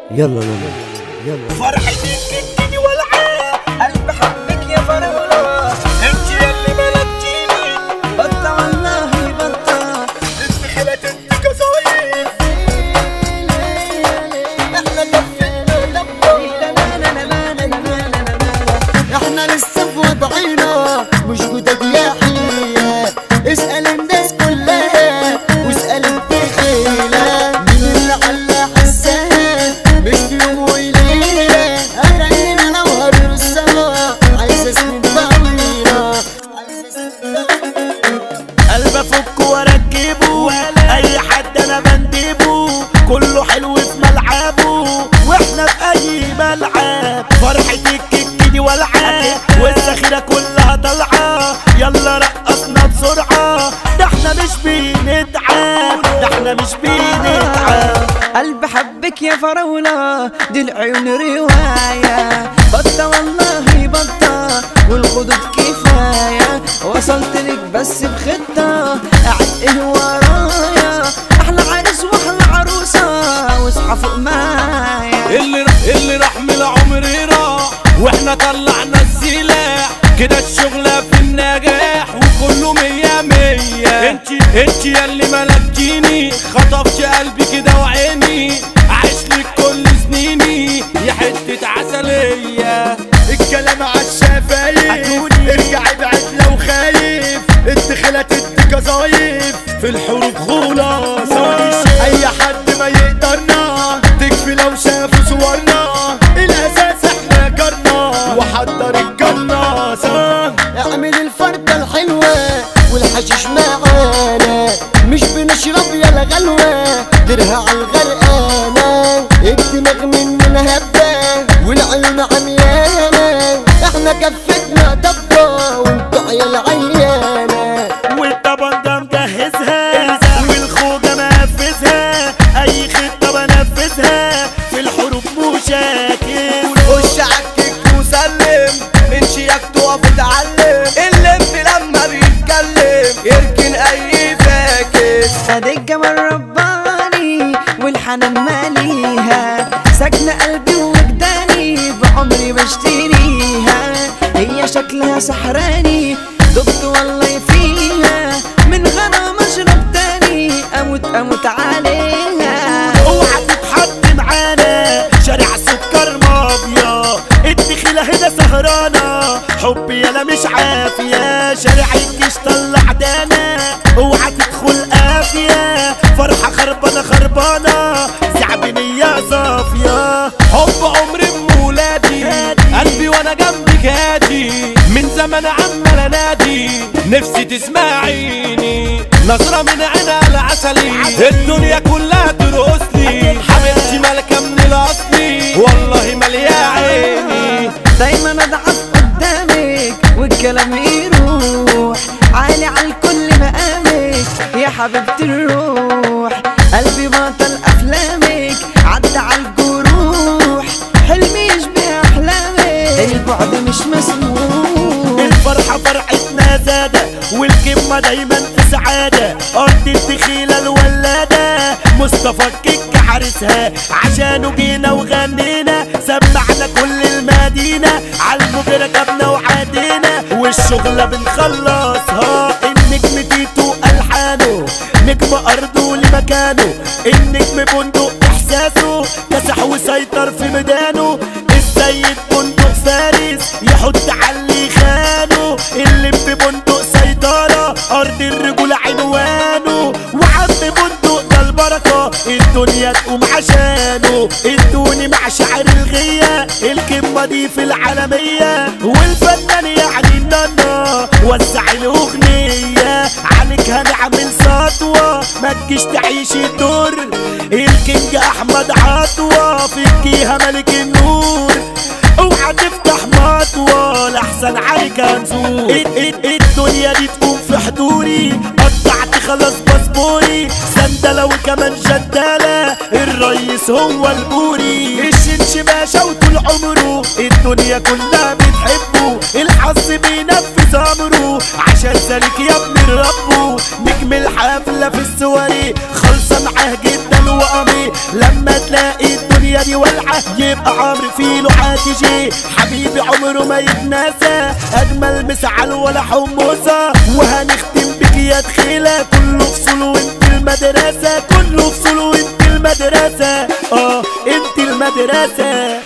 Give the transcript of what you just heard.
يلا يلا يلا فرحتي تكتني والعاء قلب حبك يا فراولة انت يلي ملكتيني بطة والله بطة انت خلت انت كزاير احنا دفينا احنا لسه في وضعنا مش جداد يا حية اسأل الناس كلها واسأل الدخيلة مين اللي على حسها مش في يوم وليلة أغرقنا لو هرر السما عايزة سنين طويلة عايزة سنين قلب افك واركبه اي حد انا بندبه كله حلو في ملعبه واحنا في اي ملعب فرحة الكيك دي والعاب والذخيرة كلها طالعة يلا رقصنا بسرعة ده احنا مش بنتعب ده احنا مش بنتعب قلب حبك يا فراولة دي العيون رواية بطة والله بطة والخدود كفاية وصلت لك بس بخطة قاعد ايه ورايا احلى عريس واحلى عروسة واصحى فوق معايا اللي اللي راح من العمر راح واحنا طلعنا السلاح كده الشغلة في النجاح وكله مية مية انت انت ياللي ملكتيني خطفت قلبي كده وعيني عايش لك كل سنيني يا حتة عسلية الكلام عالشفايف ارجع ابعد لو خايف الدخلات الكظايف في الحروب خلاصة اي حد ما يقدرنا تكفي لو شافوا صورنا الاساس احنا جرنا وحضر القناصة اعمل الفردة الحلوة والحشيش معانا مش بنشرب يا غلوة درها عالغرقانة الدماغ مننا هبة والعيون عميانة احنا كفتنا ضبة وانتو عيال عيانة والطبن ده مجهزها والخوجة منفذها اي خطة بنفذها في الحروب مشاكل خش عكك وسلم من شياك تقف اتعلم اللمب لما بيتكلم يركن اي فاكس ادي الجمال رباني والحنان ماليها ساكنة قلبي وجداني بعمري بشتريها هي شكلها سحراني دقت والله فيها من غرام اشرب تاني اموت اموت عليها اوعى تتحط معانا شارع سكر مافيا الدخيلة هنا سهرانة حبي انا مش عافية شارع الجيش طلع دانا اوعى تدخل قافية فرحة خربانة خربانة زعبنية صافية حب عمري بولادي قلبي وانا جنبك هادي من زمان عمال انادي نفسي تسمعيني نظرة من عينها العسلي الدنيا كلها ترقصني حبيبتي ملكة من الاصلي والله مالية عيني دايما اضعف قدامك والكلام يروح عالي على الكل مقامك يا حبيبتي الروح قلبي بطل افلامك عدى على الجروح حلمي يشبه احلامك البعد مش مسموح الفرحة فرحتنا زادة والكمة دايما في سعادة أرض الدخيلة الولادة مصطفى الكيك عرسها عشانه جينا وغنينا سمعنا كل المدينة عالموج ركبنا وعدينا والشغلة بنخلصها النجم تيتو ألحانه نجم أرضه لمكانه النجم بندق إحساسه كسح وسيطر في ميدانه السيد بندق فارس يحط على اللي خانه اللي ببندق سيطرة أرض الرجولة عنوانه وعم بندق ده البركة الدنيا تقوم عشانه ادوني مع شعر الغية الكلمة دي في العالمية والفنان يعني النانا وزع الأغنية عليك هنعمل سطوة ما تجيش تعيش الدور الكينج أحمد عطوة في الجيهة ملك النور اوعى تفتح مطوة لحسن عليك هنزور ال- ال- الدنيا دي تقوم في حضوري قطعت خلاص باسبوري سندلة وكمان جدالة الريس هو البوري الشنش باشا وطول عمره الدنيا كلها بتحبه الحظ بينفذ امره عشان سالك يا ابن ربه نجم الحفلة في السواري خالصة معاه جدا وقمي لما تلاقي الدنيا الدنيا دي والعة يبقى عمرو فيلو حاتجي حبيبي عمره ما يتناسى اجمل مسعل ولا حموسة وهنختم بك يا دخيلة كله فصول وانت المدرسة كله فصول وانت المدرسة اه انت المدرسة